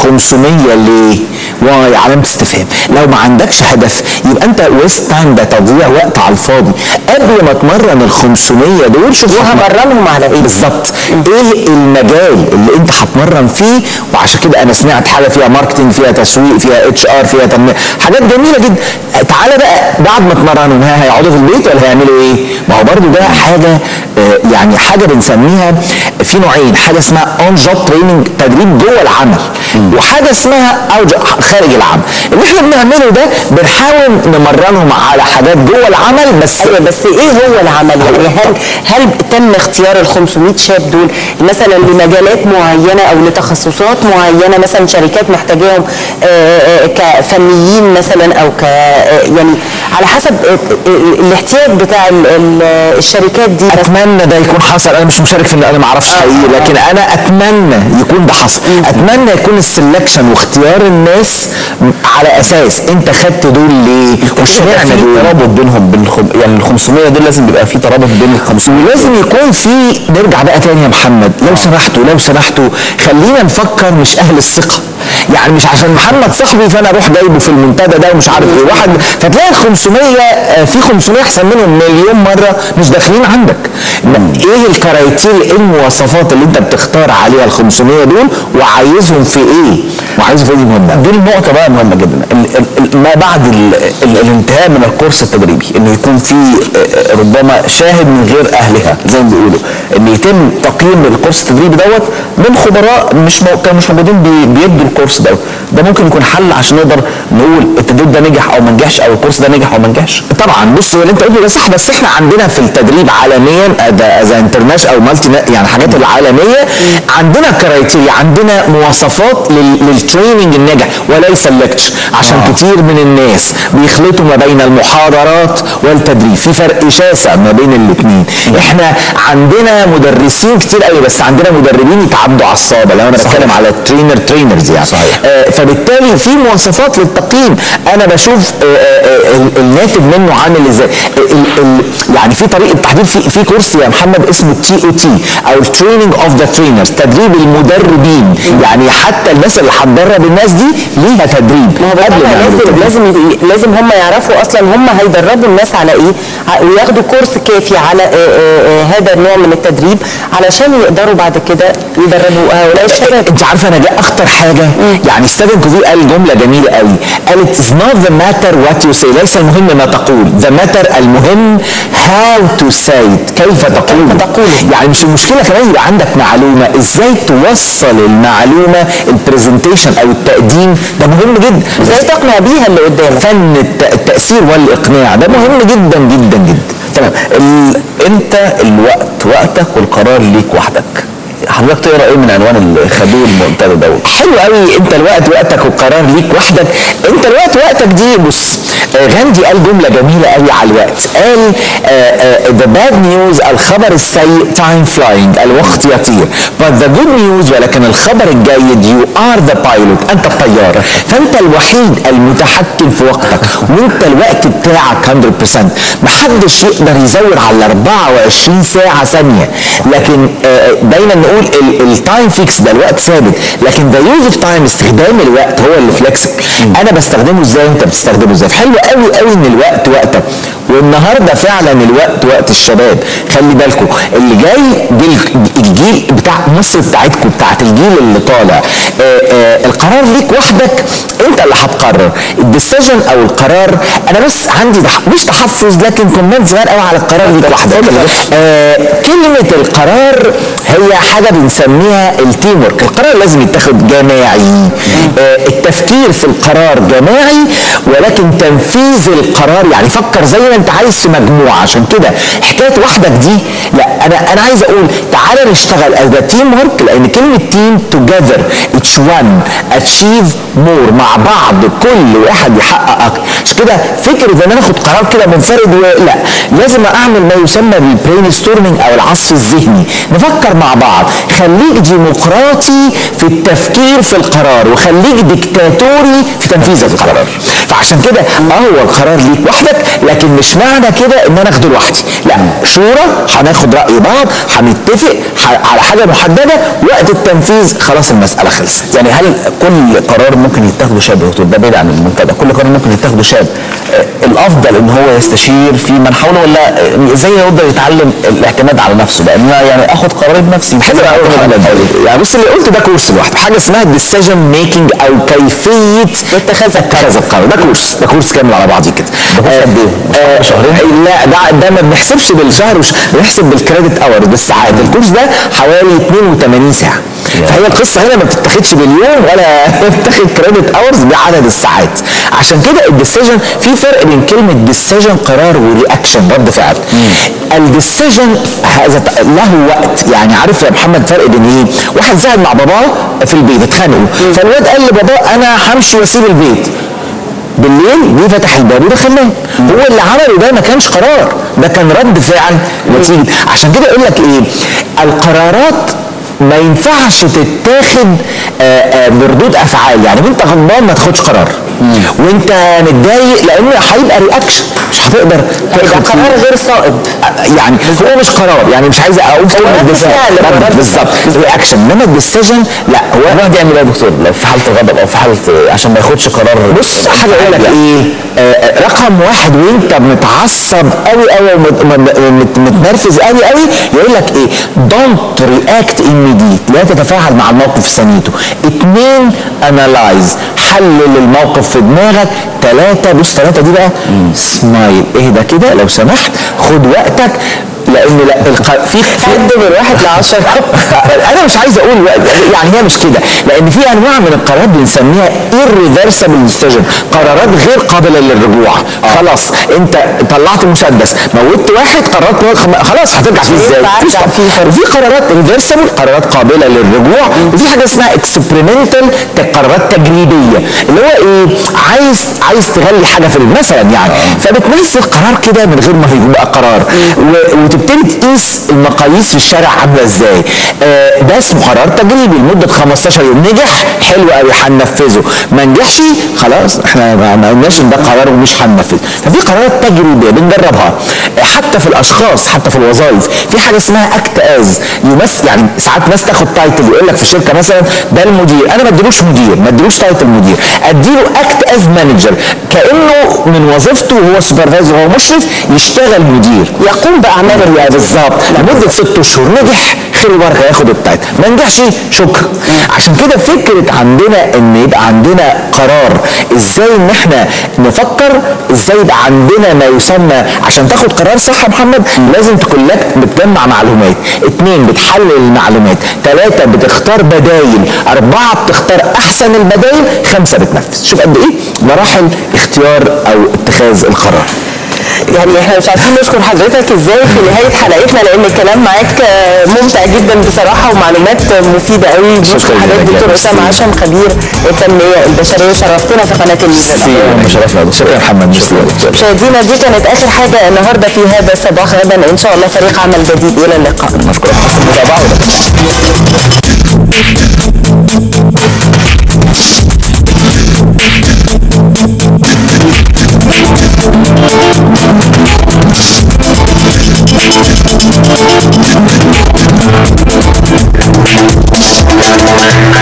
500 ليه واي علامه استفهام لو ما عندكش هدف يبقى انت ويست تايم ده تضييع وقت على الفاضي قبل ما تمرن ال 500 دول شوف وهمرنهم على ايه بالظبط ايه المجال اللي انت هتمرن فيه وعشان كده انا سمعت حاجه فيها ماركتنج فيها تسويق فيها اتش ار فيها تنميه حاجات جميله جدا تعالى بقى بعد ما تمرنهم ها هيقعدوا في البيت ولا هيعملوا ايه ما هو برضو ده حاجه آه، يعني حاجه بنسميها في نوعين حاجه اسمها اون جوب تريننج تدريب جوه العمل وحاجه اسمها اوت خارج العمل اللي احنا بنعمله ده بنحاول نمرنهم على حاجات جوه العمل بس ايوه بس ايه هو العمل يعني هل هل تم اختيار ال 500 شاب دول مثلا لمجالات معينه او لتخصصات معينه مثلا شركات محتاجاهم آه، آه، كفنيين مثلا او ك آه، يعني على حسب آه، آه، الاحتياج بتاع ال- ال- الشركات دي مثلا اتمنى ده يكون حصل انا مش مشارك في ان انا ما اعرفش حقيقي لكن انا اتمنى يكون ده حصل اتمنى يكون السلكشن واختيار الناس على اساس انت خدت دول ليه واشمعنى في دول ترابط بينهم بين الخم... يعني ال 500 دول لازم يبقى في ترابط بين ال 500 ولازم يكون في نرجع بقى تاني يا محمد لو سمحتوا لو سمحتوا خلينا نفكر مش اهل الثقه يعني مش عشان محمد صاحبي فانا اروح جايبه في المنتدى ده ومش عارف ايه واحد فتلاقي ال 500 آه، في 500 احسن منهم مليون مره مش داخلين عندك ايه الكرايتير ايه المواصفات اللي انت بتختار عليها ال 500 دول وعايزهم في ايه وعايزهم في ايه دي مهمه دي النقطة بقى مهمة جدا ال- ال- ال- ما بعد ال- ال- الانتهاء من الكورس التدريبي انه يكون في آه، ربما شاهد من غير اهلها زي ما بيقولوا ان يتم تقييم الكورس التدريبي دوت من خبراء مش مو... كانوا مش موجودين بي... بيدوا الكورس دوت ده ممكن يكون حل عشان نقدر نقول التدريب ده نجح او ما نجحش او الكورس ده نجح او ما نجحش طبعا بص هو اللي انت قلته ده صح بس احنا عندنا في التدريب عالميا از انترناشونال او مالتي يعني حاجات العالميه عندنا كرايتيريا عندنا مواصفات لل- للتريننج الناجح وليس الليكتشر عشان آه. كتير من الناس بيخلطوا ما بين المحاضرات والتدريب في فرق شاسع ما بين الاثنين احنا عندنا مدرسين كتير قوي بس عندنا مدربين يتعدوا على الصابع لو انا بتكلم على الترينر ترينرز يعني صحيح. آه، فبالتالي في مواصفات للتقييم انا بشوف آه، آه، ال- الناتج منه عامل ازاي ال- ال- يعني في طريقه تحديد في في كورس يا محمد اسمه تي او تي او التريننج اوف ذا ترينرز تدريب المدربين يعني حتى الناس اللي هتدرب الناس دي ليها تدريب ما هو قبل طبعا ما يعملوا لازم تدريب. لازم ي- لازم هم يعرفوا اصلا هم هيدربوا الناس على ايه ع- وياخدوا كورس كافي على آه، آه، آه، هذا النوع من التدريب علشان يقدروا بعد كده يدربوا هؤلاء الشباب انت عارفه انا جاء اخطر حاجه يعني ستيفن كوفي قال جمله جميله قوي قال it is not the matter what you say ليس المهم ما تقول the matter المهم how to say it كيف تقول تقول. يعني مش المشكله كمان يبقى عندك معلومه ازاي توصل المعلومه البرزنتيشن او التقديم ده مهم جدا ازاي تقنع بيها اللي قدامك فن الت- التاثير والاقناع ده مهم جدا جدا جدا تمام ال... انت الوقت وقتك والقرار ليك وحدك حضرتك تقرا ايه من عنوان اللي خدوه المنتدى دوت حلو قوي انت الوقت وقتك والقرار ليك وحدك انت الوقت وقتك دي بص آه، غاندي قال جمله جميله قوي على الوقت قال ذا باد نيوز الخبر السيء تايم فلاينج الوقت يطير but the good news ولكن الخبر الجيد you are the pilot انت الطيار فانت الوحيد المتحكم في وقتك وانت الوقت بتاعك 100% محدش يقدر يزود على 24 ساعه ثانيه لكن آه، دايما نقول التايم فيكس ده الوقت ثابت لكن ذا يوز اوف تايم استخدام الوقت هو اللي فليكسبل انا بستخدمه ازاي انت بتستخدمه ازاي حلو قوي قوي ان الوقت وقتك والنهارده فعلا الوقت وقت الشباب خلي بالكم اللي جاي جيل الجيل بتاع مصر بتاعتكم بتاعت الجيل اللي طالع آه، آه، القرار ليك وحدك انت اللي هتقرر الديسيجن او القرار انا بس عندي تح- مش تحفظ لكن كومنت صغير قوي على القرار ليك وحدك آه، كلمه القرار هي حاجه بنسميها التيم ورك القرار لازم يتاخد جماعي آه، التفكير في القرار جماعي ولكن تنفيذ القرار يعني فكر زي ما انت عايز في مجموعه عشان كده حكايه وحدك دي لا انا انا عايز اقول تعالى نشتغل از تيم ورك لان كلمه تيم توجذر اتش وان اتشيف مور مع بعض كل واحد يحقق اكتر عشان كده فكره ان انا اخد قرار كده منفرد و- لا لازم اعمل ما يسمى بالبرين ستورمنج او العصف الذهني نفكر مع بعض خليك ديمقراطي في التفكير في القرار وخليك ديكتاتوري في تنفيذ القرار فعشان كده اه هو القرار ليك وحدك لكن مش معنى كده ان انا اخده لوحدي لا شورى هناخد راي بعض هنتفق ح- على حاجه محدده وقت التنفيذ خلاص المساله خلصت يعني هل كل قرار ممكن يتاخده شاب يا دكتور ده بعيد عن المنتدى كل قرار ممكن يتاخده شاب آه، الافضل ان هو يستشير في من حوله ولا آه، ازاي يقدر يتعلم الاعتماد على نفسه لان أنا يعني اخد قراري بنفسي حلو قوي محمد يعني بص اللي قلت ده كورس لوحده حاجه اسمها ديسيجن ميكنج او كيفيه اتخاذ اتخاذ القرار ده كورس ده كورس كامل على بعضه كده ده كورس قد إيه؟ آه، شهرين؟ لا ده ده ما بنحسبش بالشهر وش بنحسب بالكريدت اورز بالساعات الكورس ده حوالي 82 ساعه فهي القصه هنا ما بتتاخدش باليوم ولا بتاخد كريدت اورز بعدد الساعات عشان كده الديسيجن في فرق بين كلمه ديسيجن قرار ورياكشن رد فعل الديسيجن هذا ت- له وقت يعني عارف يا محمد فرق بين ايه واحد زعل مع باباه في البيت اتخانقوا فالواد قال لباباه انا همشي واسيب البيت بالليل جه فتح الباب ودخل نام هو اللي عمله ده ما كانش قرار ده كان رد فعل نتيجه عشان كده يقول لك ايه القرارات ما ينفعش تتاخد آه، آه، بردود افعال يعني وانت غضبان ما تاخدش قرار وانت متضايق لانه هيبقى رياكشن مش هتقدر هيبقى تاخد فيه. قرار غير صائب يعني هو مش قرار يعني مش عايز اقول كلمه رد دفاع فعل، رد رد بالظبط رياكشن انما الديسيجن لا هو الواحد يعمل ايه يا دكتور لو في حاله غضب او في حاله عشان ما ياخدش قرار بص حاجه اقول لك ايه آه، آه، رقم واحد وانت متعصب قوي قوي ومتنرفز قوي قوي يقول لك ايه دونت رياكت immediate لا تتفاعل مع الموقف في ثانيته اتنين انالايز حلل الموقف في دماغك ثلاثة بص ثلاثة دي بقى سمايل اهدى كده لو سمحت خد وقتك لان لا الق... في في حد من واحد لعشرة انا مش عايز اقول وقت يعني هي مش كده لان في انواع من القرارات بنسميها irreversible decision قرارات غير قابله للرجوع خلاص انت طلعت مسدس موتت واحد قررت موت خم- خلاص هترجع فيه ازاي ينفع مفيش أرجع طبعا. فيه. وفي قرارات reversible قرارات قابله للرجوع وفي حاجه اسمها experimental ت- قرارات تجريبيه اللي هو ايه عايز عايز تغلي حاجه في مثلا يعني فبتنزل قرار كده من غير ما يبقى قرار و- وتبتدي تقيس المقاييس في الشارع عامله ازاي آه ده اسمه قرار تجريبي لمده 15 يوم نجح حلو قوي هننفذه ما نجحش خلاص احنا ما ما قلناش ان ده قرار ومش هننفذ ففي قرارات تجريبيه بنجربها آه، حتى في الاشخاص حتى في الوظائف في حاجه اسمها اكت از يمثل يعني ساعات ناس تاخد تايتل يقول لك في الشركه مثلا ده المدير انا ما اديلوش مدير ما اديلوش تايتل مدير اديله اكت از مانجر كانه من وظيفته وهو سوبرفايزر وهو مشرف يشتغل مدير يقوم باعمال الرئاسه بالظبط لمده ست اشهر نجح خير وبركه ياخد التايتل ما نجحش شكرا عشان كده فكره عندنا ان يبقى عندنا قرار ازاي ان احنا نفكر ازاي يبقى عندنا ما يسمى عشان تاخد قرار صح يا محمد لازم تكون لك بتجمع معلومات اثنين بتحلل المعلومات ثلاثة بتختار بدايل أربعة بتختار أحسن البدايل خمسة بتنفذ شوف قد إيه مراحل اختيار أو اتخاذ القرار يعني احنا مش عارفين نشكر حضرتك ازاي في نهايه حلقتنا لان الكلام معاك آه، ممتع جدا بصراحه ومعلومات مفيده قوي بنشكر شكراً حضرتك لك يا دكتور اسامه ميرسي. عشان خبير التنميه البشريه شرفتنا في قناه الميزان شرفنا دكتور يا محمد ميرسي يا دكتور مشاهدينا دي كانت اخر حاجه النهارده في هذا الصباح غدا ان شاء الله فريق عمل جديد الى اللقاء نشكرك حسن المتابعة Thank